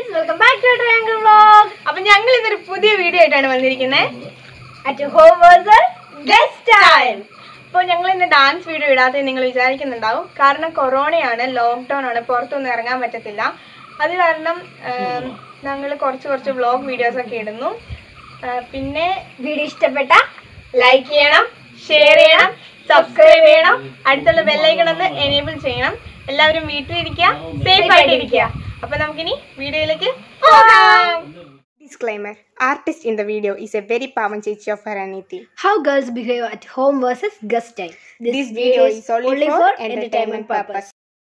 Guys welcome back to triangle vlog അപ്പൊ ഞങ്ങൾ ഇന്നൊരു പുതിയ വീഡിയോ ആയിട്ടാണ് വന്നിരിക്കുന്നത് at home versus guest time അപ്പോൾ ഞങ്ങൾ ഇന്ന് ഡാൻസ് വീഡിയോ ഇടാത്തത് നിങ്ങൾ വിചാരിക്കുന്നുണ്ടാവും കാരണം കൊറോണയാണ് ലോക്ക്ഡൗൺ ആണ് പുറത്തൊന്നും ഇറങ്ങാൻ പറ്റത്തില്ല അത് കാരണം ഞങ്ങൾ കുറച്ച് കുറച്ച് വ്ളോഗ് വീഡിയോസ് ഒക്കെ ഇടുന്നു ആ, പിന്നെ വീഡിയോ ഇഷ്ടപ്പെട്ട ലൈക്ക് ചെയ്യണം ഷെയർ ചെയ്യണം സബ്സ്ക്രൈബ് ചെയ്യണം അടുത്തുള്ള ബെല്ലൈക്കൺ ഒന്ന് എനേബിൾ ചെയ്യണം എല്ലാവരും വീട്ടിലിരിക്കുക സേഫ് ആയിട്ടിരിക്കുക അപ്പൊ നമുക്കിനി വീഡിയോയിലേക്ക് പോകാം disclaimer artist in the video is a very പാവൻ ചേച്ചി ഓഫ് ഹർ അനീതി how girls behave at home versus guest time This video is only for entertainment purpose.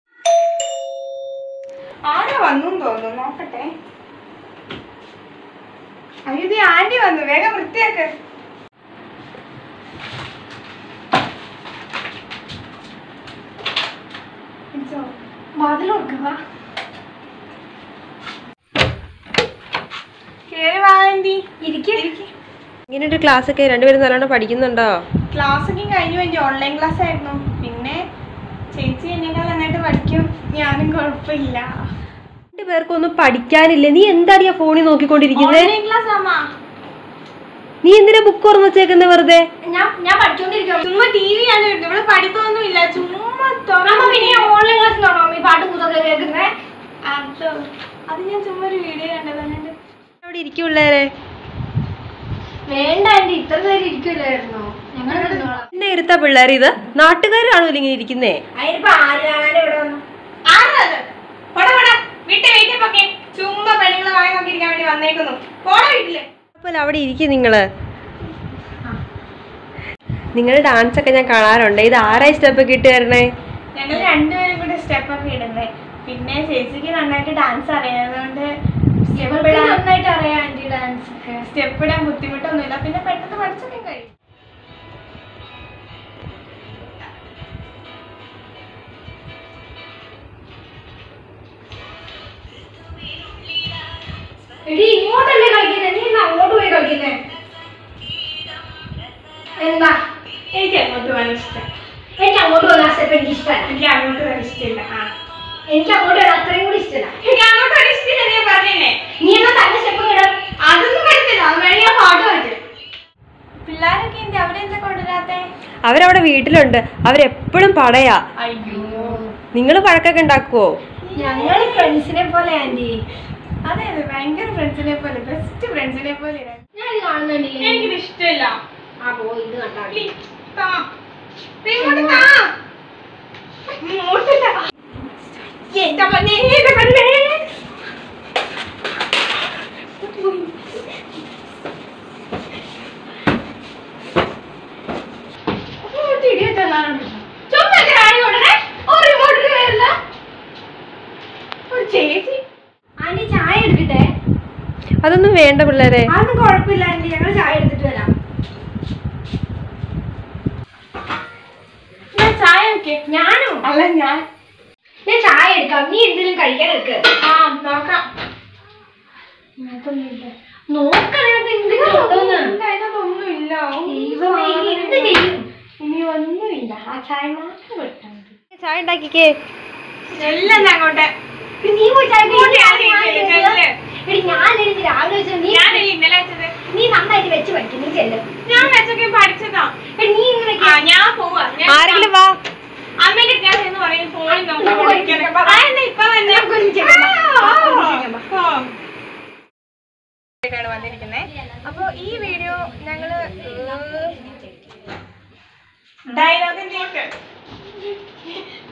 ആരാ വന്നു തോന്നുന്നു നോക്കട്ടെ അയ്യോ ഇത് ആന്റി വന്നു വേഗം വൃത്തിയാക്ക് പിടിച്ചോ. വാതിൽ കൊടുക്കുക കേറി വാ ആന്റി ഇരിക്കും ഇങ്ങനെ ഒരു ക്ലാസ് ഒക്കെ രണ്ടുപേരും നല്ലോണം പഠിക്കുന്നുണ്ടോ ക്ലാസ് ഒക്കെ കഴിഞ്ഞു എൻ്റെ ഓൺലൈൻ ക്ലാസ് ആയിരുന്നു പിന്നെ ചേച്ചി എന്നേക്കാൾ നന്നായിട്ട് പഠിക്കും ഞാനും കുഴപ്പമില്ല രണ്ടു പേർക്കൊന്നും പഠിക്കാനില്ലേ നീ എന്താടി ആ ഫോണിൽ നോക്കിക്കൊണ്ടിരിക്കുന്നത് ഓൺലൈൻ ക്ലാസ് ആമാ നീ എന്തിനാ ബുക്ക് തുറന്ന് വെച്ചേക്കുന്നത് വെറുതെ ഞാൻ ഞാൻ പഠിച്ചോണ്ടിരിക്കും ചുമ്മാ ടി വി ആണ് ഇവിടെ ഇവിടെ പഠിത്തമൊന്നും ഇല്ല ചുമ്മാ അമ്മ പിന്നെ ഓൺലൈൻ ക്ലാസ് തുടങ്ങും ഈ പാട്ട് കൂത്തൊക്കെ കേൾക്കുന്നത് അതോ അത് ഞാൻ ചുമ്മാ ഒരു വീഡിയോ കണ്ടതാണ് അവിടെ ഇരിക്കും പിള്ളേരെ വേണ്ട ആന്റി ഇത്ര നേരം ഇരിക്കില്ലായിരുന്നോ ഞങ്ങൾ നിന്നോളാം എന്നെ ഇരുത്ത പിള്ളേർ ഇത് നാട്ടുകാരാണോ ഇങ്ങനെ ഇരിക്കുന്നേ അതിനിപ്പോ ആര് കാണാൻ ഇവിടെ വന്നു ആരത് പോടാ പോടാ വീട്ടിൽ വീട്ടിൽ പൊക്കെ ചുമ്മാ പെണ്ണുങ്ങളെ വായി നോക്കിയിരിക്കാൻ വേണ്ടി വന്നേക്കുന്നു പോടാ വീട്ടില് അപ്പോൾ അവിടെ ഇരിക്കും നിങ്ങള് നിങ്ങളുടെ ഡാൻസ് ഒക്കെ ഞാൻ കാണാറുണ്ട് ഇത് ആരായി സ്റ്റെപ്പ് ഒക്കെ ഇട്ട് തരണേ ഞങ്ങൾ രണ്ടുപേരും കൂടെ സ്റ്റെപ്പ് ഒക്കെ ഇടുന്നത് പിന്നെ ചേച്ചിക്ക് നന്നായിട്ട് ഡാൻസ് അറിയാവുന്നതുകൊണ്ട് സ്റ്റെപ്പ് ഇവൾക്ക് ഇടാൻ നന്നായിട്ട് അറിയാം ആന്റി ഡാൻസ് ഒക്കെ സ്റ്റെപ്പ് ഇടാൻ ബുദ്ധിമുട്ടൊന്നുമില്ല പിന്നെ പെട്ടെന്ന് പഠിച്ചൊക്കെ കഴിയും എടി ഇങ്ങോട്ടല്ലേ കളിക്കുന്നേ നീ എന്നാ അങ്ങോട്ട് പോയി കളിക്കുന്നേ എന്താ എനിക്ക് അങ്ങോട്ട് പോകാൻ ഇഷ്ടം എനിക്ക് അങ്ങോട്ട് പോകാൻ സ്റ്റെപ്പ് എനിക്ക് ഇഷ്ടമല്ല എനിക്ക് അങ്ങോട്ട് പോകാൻ ഇഷ്ടമില്ല ആ എനിക്ക് അങ്ങോട്ട് വരാൻ അത്രയും കൂടി ഇഷ്ടമല്ല എനിക്ക് അങ്ങോട്ട് പോകാൻ ഇഷ്ടമില്ല ഞാൻ പറഞ്ഞേ നീ എന്നാ തന്നെ സ്റ്റെപ്പ് ഇടാം അതൊന്നും പറ്റത്തില്ല അത് വേണേ ഞാൻ പാട്ട് കളിക്കും പിള്ളേരൊക്കെ എന്ത് അവരെന്താ കൊണ്ടുവരാത്തെ അവരവിടെ വീട്ടിലുണ്ട് അവരെപ്പോഴും പടയാ അയ്യോ നിങ്ങൾ വഴക്കൊക്കെ ഉണ്ടാക്കുവോ ഞങ്ങൾ ഫ്രണ്ട്സിനെ പോലെ ആന്റി അതെ അതെ ഭയങ്കര ഫ്രണ്ട്സിനെ പോലെ ബെസ്റ്റ് ഫ്രണ്ട്സിനെ പോലെ ഞാൻ ഇത് കാണുന്നുണ്ട് എനിക്കിത് ഇഷ്ടമില്ല ആ പോ ഇത് കണ്ടാ മതി. Please, താ. ദേ ഇങ്ങോട്ട് താ. ഇങ്ങോട്ട് താ. എന്റെ പൊന്നേ, എന്റെ പൊന്നേ. ഇങ്ങോട്ട് ഇടി വെച്ചെന്നാണ്. ചുമ്മാ ഇങ്ങനെ ആണി കൊണ്ടുവരണേ. ഒരു ഇങ്ങോട്ട് വരില്ല. ഒരു ചേച്ചി ആന്റി ചായ എടുക്കട്ടെ അതൊന്നും വേണ്ട പിള്ളേരെ അതൊന്നും കുഴപ്പമില്ല ആന്റി ഞങ്ങൾ ചായ എടുത്തിട്ട് വരാം ഞാൻ ചായ വെക്കേ ഞാനോ അല്ല ഞാൻ ഞാൻ ചായ എടുക്കാം നീ എന്തെങ്കിലും കഴിക്കാൻ എടുക്ക് ആ നോക്കാം നോക്കണത് എന്തിനാ നോക്കുന്നത് ഇല്ല, ഇതിനകത്തൊന്നുമില്ല. ദൈവമേ, ഇനി എന്ത് ചെയ്യും ഇനി ഒന്നുമില്ല ആ ചായ മാത്രം കൊടുത്താൽ മതി ചായ ഉണ്ടാക്കിക്കേ ചെല്ലണ്ട അങ്ങോട്ട് പിന്നെ നീ പോയി ചായ ഇങ്ങോട്ട് കുടിക്ക്. ആരെയും ഞാൻ ചെല്ല്, ചെല്ലാം. ചെല്ല്. എടി ഞാനല്ലേ ഇത് രാവിലെ വെച്ചത് നീ ഞാനല്ലേ ഇന്നലെ വെച്ചത് നീ നന്നായിട്ട് വെച്ച് പഠിക്കും നീ ചെല്ലും ഞാൻ വെച്ചൊക്കെ പഠിച്ചതാ എടി നീ ഇങ്ങനെ ആ ഞാൻ പോവാ ഞാൻ ആരെങ്കിലും വാ അമ്മേന്റെ ഞാൻ എന്ന് പറയും ഫോണിൽ നോക്കി നമുക്ക് പഠിക്കണം. ഒരുമിച്ച് പോകാം. ആ, എന്നാ ഇപ്പൊ വന്നേ? നമുക്ക് ഒരുമിച്ച് പോകാം. ആ, ഒരുമിച്ച് പോകാം. ആ. ആയിട്ടാണ് വന്നിരിക്കുന്നത് അപ്പൊ ഈ വീഡിയോ ഞങ്ങള് ഡയലോഗ്